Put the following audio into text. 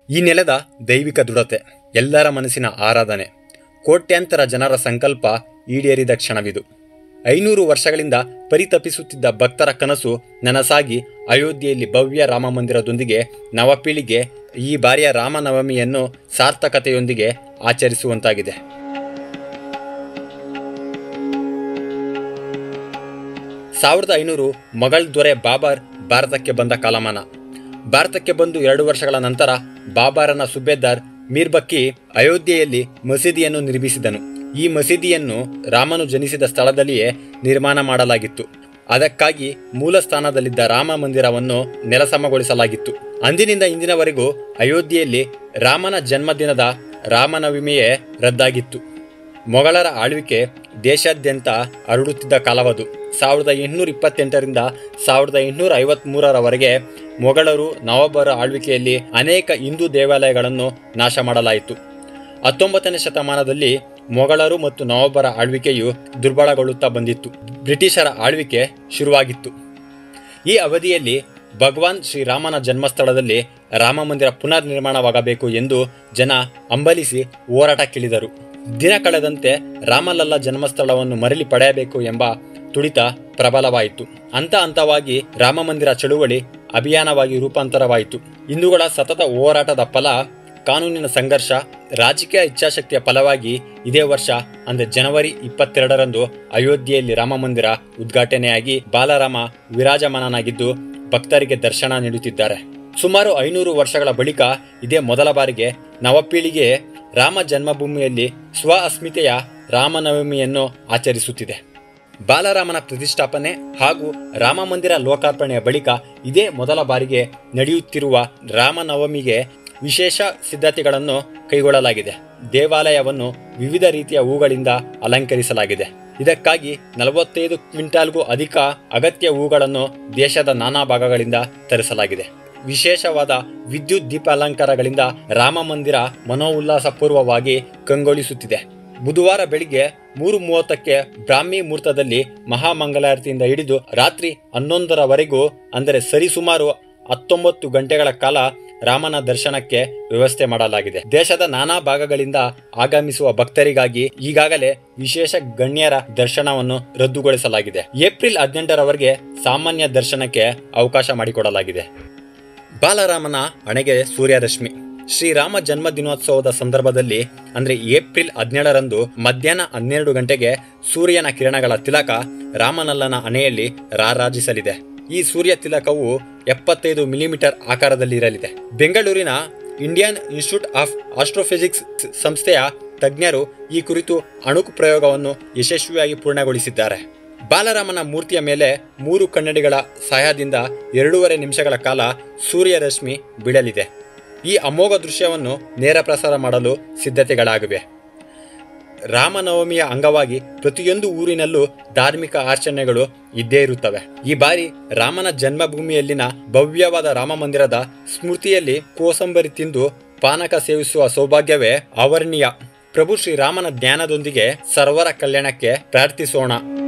ಈ ನೆಲದ ದೈವಿಕ ದೃಢತೆ ಎಲ್ಲರ ಮನಸ್ಸಿನ ಆರಾಧನೆ ಕೋಟ್ಯಾಂತರ ಜನರ ಸಂಕಲ್ಪ ಈಡೇರಿದ ಕ್ಷಣವಿದು ಐನೂರು ವರ್ಷಗಳಿಂದ ಪರಿತಪಿಸುತ್ತಿದ್ದ ಭಕ್ತರ ಕನಸು ನನಸಾಗಿ ಅಯೋಧ್ಯೆಯಲ್ಲಿ ಭವ್ಯ ರಾಮ ಮಂದಿರದೊಂದಿಗೆ ನವಪೀಳಿಗೆ ಈ ಬಾರಿಯ ರಾಮನವಮಿಯನ್ನು ಸಾರ್ಥಕತೆಯೊಂದಿಗೆ ಆಚರಿಸುವಂತಾಗಿದೆ ಸಾವಿರದ ಐನೂರು ಮೊಘಲ್ ದೊರೆ ಬಾಬರ್ ಭಾರತಕ್ಕೆ ಬಂದ ಕಾಲಮಾನ ಭಾರತಕ್ಕೆ ಬಂದು ಎರಡು ವರ್ಷಗಳ ನಂತರ ಬಾಬರನ ಸುಬೇದಾರ್ ಮೀರ್ಬಕ್ಕಿ ಅಯೋಧ್ಯೆಯಲ್ಲಿ ಮಸೀದಿಯನ್ನು ನಿರ್ಮಿಸಿದನು ಈ ಮಸೀದಿಯನ್ನು ರಾಮನು ಜನಿಸಿದ ಸ್ಥಳದಲ್ಲಿಯೇ ನಿರ್ಮಾಣ ಮಾಡಲಾಗಿತ್ತು ಅದಕ್ಕಾಗಿ ಮೂಲ ಸ್ಥಾನದಲ್ಲಿದ್ದ ರಾಮ ಮಂದಿರವನ್ನು ನೆಲಸಮಗೊಳಿಸಲಾಗಿತ್ತು ಅಂದಿನಿಂದ ಇಂದಿನವರೆಗೂ ಅಯೋಧ್ಯೆಯಲ್ಲಿ ರಾಮನ ಜನ್ಮದಿನದ ರಾಮನವಮಿಯೇ ರದ್ದಾಗಿತ್ತು ಮೊಘಲರ ಆಳ್ವಿಕೆ ದೇಶಾದ್ಯಂತ ಹರಡುತ್ತಿದ್ದ ಕಾಲವದು ಸಾವಿರದ ಎಂಟುನೂರ ಇಪ್ಪತ್ತೆಂಟರಿಂದ ಸಾವಿರದ ಎಂಟುನೂರ ಐವತ್ತ್ಮೂರರವರೆಗೆ ಮೊಘಲರು ನವಾಬರ ಆಳ್ವಿಕೆಯಲ್ಲಿ ಅನೇಕ ಹಿಂದೂ ದೇವಾಲಯಗಳನ್ನು ನಾಶ ಮಾಡಲಾಯಿತು ಹತ್ತೊಂಬತ್ತನೇ ಶತಮಾನದಲ್ಲಿ ಮೊಘಲರು ಮತ್ತು ನವಾಬರ ಆಳ್ವಿಕೆಯು ದುರ್ಬಲಗೊಳ್ಳುತ್ತಾ ಬಂದಿತ್ತು ಬ್ರಿಟಿಷರ ಆಳ್ವಿಕೆ ಶುರುವಾಗಿತ್ತು ಈ ಅವಧಿಯಲ್ಲಿ ಭಗವಾನ್ ಶ್ರೀರಾಮನ ಜನ್ಮಸ್ಥಳದಲ್ಲಿ ರಾಮ ಮಂದಿರ ಪುನರ್ ನಿರ್ಮಾಣವಾಗಬೇಕು ಎಂದು ಜನ ಹಂಬಲಿಸಿ ಹೋರಾಟಕ್ಕಿಳಿದರು ದಿನ ಕಳೆದಂತೆ ರಾಮಲಲ್ಲ ಜನ್ಮಸ್ಥಳವನ್ನು ಮರಳಿ ಪಡೆಯಬೇಕು ಎಂಬ ತುಡಿತ ಪ್ರಬಲವಾಯಿತು ಹಂತ ಹಂತವಾಗಿ ರಾಮ ಮಂದಿರ ಚಳುವಳಿ ಅಭಿಯಾನವಾಗಿ ರೂಪಾಂತರವಾಯಿತು ಹಿಂದೂಗಳ ಸತತ ಹೋರಾಟದ ಫಲ ಕಾನೂನಿನ ಸಂಘರ್ಷ ರಾಜಕೀಯ ಇಚ್ಛಾಶಕ್ತಿಯ ಫಲವಾಗಿ ಇದೇ ವರ್ಷ ಅಂದರೆ ಜನವರಿ ಇಪ್ಪತ್ತೆರಡರಂದು ಅಯೋಧ್ಯೆಯಲ್ಲಿ ರಾಮ ಮಂದಿರ ಉದ್ಘಾಟನೆಯಾಗಿ ಬಾಲರಾಮ ವಿರಾಜಮಾನನಾಗಿದ್ದು ಭಕ್ತರಿಗೆ ದರ್ಶನ ನೀಡುತ್ತಿದ್ದಾರೆ ಸುಮಾರು ಐನೂರು ವರ್ಷಗಳ ಬಳಿಕ ಇದೇ ಮೊದಲ ಬಾರಿಗೆ ನವಪೀಳಿಗೆ ರಾಮ ಜನ್ಮಭೂಮಿಯಲ್ಲಿ ಸ್ವ ಅಸ್ಮಿತೆಯ ರಾಮನವಮಿಯನ್ನು ಆಚರಿಸುತ್ತಿದೆ ಬಾಲರಾಮನ ಪ್ರತಿಷ್ಠಾಪನೆ ಹಾಗೂ ರಾಮ ಮಂದಿರ ಲೋಕಾರ್ಪಣೆಯ ಬಳಿಕ ಇದೇ ಮೊದಲ ಬಾರಿಗೆ ನಡೆಯುತ್ತಿರುವ ರಾಮನವಮಿಗೆ ವಿಶೇಷ ಸಿದ್ಧತೆಗಳನ್ನು ಕೈಗೊಳ್ಳಲಾಗಿದೆ ದೇವಾಲಯವನ್ನು ವಿವಿಧ ರೀತಿಯ ಹೂಗಳಿಂದ ಅಲಂಕರಿಸಲಾಗಿದೆ ಇದಕ್ಕಾಗಿ ನಲವತ್ತೈದು ಕ್ವಿಂಟಾಲ್ಗೂ ಅಧಿಕ ಅಗತ್ಯ ಹೂಗಳನ್ನು ದೇಶದ ನಾನಾ ಭಾಗಗಳಿಂದ ತರಿಸಲಾಗಿದೆ ವಿಶೇಷವಾದ ವಿದ್ಯುತ್ ದೀಪಾಲಂಕಾರಗಳಿಂದ ರಾಮ ಮಂದಿರ ಮನೋಲ್ಲಾಸಪೂರ್ವವಾಗಿ ಕಂಗೊಳಿಸುತ್ತಿದೆ ಬುಧವಾರ ಬೆಳಿಗ್ಗೆ ಮೂರು ಮೂವತ್ತಕ್ಕೆ ಬ್ರಾಹ್ಮಿ ಮುಹೂರ್ತದಲ್ಲಿ ಮಹಾಮಂಗಲಾರತಿಯಿಂದ ಹಿಡಿದು ರಾತ್ರಿ ಹನ್ನೊಂದರವರೆಗೂ ಅಂದರೆ ಸರಿಸುಮಾರು ಹತ್ತೊಂಬತ್ತು ಗಂಟೆಗಳ ಕಾಲ ರಾಮನ ದರ್ಶನಕ್ಕೆ ವ್ಯವಸ್ಥೆ ಮಾಡಲಾಗಿದೆ ದೇಶದ ನಾನಾ ಭಾಗಗಳಿಂದ ಆಗಮಿಸುವ ಭಕ್ತರಿಗಾಗಿ ಈಗಾಗಲೇ ವಿಶೇಷ ಗಣ್ಯರ ದರ್ಶನವನ್ನು ರದ್ದುಗೊಳಿಸಲಾಗಿದೆ ಏಪ್ರಿಲ್ ಹದಿನೆಂಟರವರೆಗೆ ಸಾಮಾನ್ಯ ದರ್ಶನಕ್ಕೆ ಅವಕಾಶ ಮಾಡಿಕೊಡಲಾಗಿದೆ ಬಾಲರಾಮನ ಹಣೆಗೆ ಸೂರ್ಯರಶ್ಮಿ ಶ್ರೀರಾಮ ಜನ್ಮ ದಿನೋತ್ಸವದ ಸಂದರ್ಭದಲ್ಲಿ ಅಂದ್ರೆ ಏಪ್ರಿಲ್ ಹದಿನೇಳರಂದು ಮಧ್ಯಾಹ್ನ ಹನ್ನೆರಡು ಗಂಟೆಗೆ ಸೂರ್ಯನ ಕಿರಣಗಳ ತಿಲಕ ರಾಮನಲ್ಲನ ಹಣೆಯಲ್ಲಿ ರಾರಾಜಿಸಲಿದೆ ಈ ಸೂರ್ಯ ತಿಲಕವು ಎಪ್ಪತ್ತೈದು ಮಿಲಿಮೀಟರ್ ಆಕಾರದಲ್ಲಿ ಇರಲಿದೆ ಬೆಂಗಳೂರಿನ ಇಂಡಿಯನ್ ಇನ್ಸ್ಟಿಟ್ಯೂಟ್ ಆಫ್ ಆಸ್ಟ್ರೋಫಿಸಿಕ್ಸ್ ಸಂಸ್ಥೆಯ ತಜ್ಞರು ಈ ಕುರಿತು ಅಣುಕು ಪ್ರಯೋಗವನ್ನು ಯಶಸ್ವಿಯಾಗಿ ಪೂರ್ಣಗೊಳಿಸಿದ್ದಾರೆ ಬಾಲರಾಮನ ಮೂರ್ತಿಯ ಮೇಲೆ ಮೂರು ಕನ್ನಡಿಗಳ ಸಹಾಯದಿಂದ ಎರಡೂವರೆ ನಿಮಿಷಗಳ ಕಾಲ ಸೂರ್ಯರಶ್ಮಿ ಬೀಳಲಿದೆ ಈ ಅಮೋಘ ದೃಶ್ಯವನ್ನು ನೇರ ಪ್ರಸಾರ ಮಾಡಲು ಸಿದ್ಧತೆಗಳಾಗಿವೆ ರಾಮನವಮಿಯ ಅಂಗವಾಗಿ ಪ್ರತಿಯೊಂದು ಊರಿನಲ್ಲೂ ಧಾರ್ಮಿಕ ಆಚರಣೆಗಳು ಇದ್ದೇ ಇರುತ್ತವೆ ಈ ಬಾರಿ ರಾಮನ ಜನ್ಮಭೂಮಿಯಲ್ಲಿನ ಭವ್ಯವಾದ ರಾಮ ಮಂದಿರದ ಸ್ಮೃತಿಯಲ್ಲಿ ಕೋಸಂಬರಿ ತಿಂದು ಪಾನಕ ಸೇವಿಸುವ ಸೌಭಾಗ್ಯವೇ ಅವರ್ಣೀಯ ಪ್ರಭು ಶ್ರೀರಾಮನ ಜ್ಞಾನದೊಂದಿಗೆ ಸರ್ವರ ಕಲ್ಯಾಣಕ್ಕೆ ಪ್ರಾರ್ಥಿಸೋಣ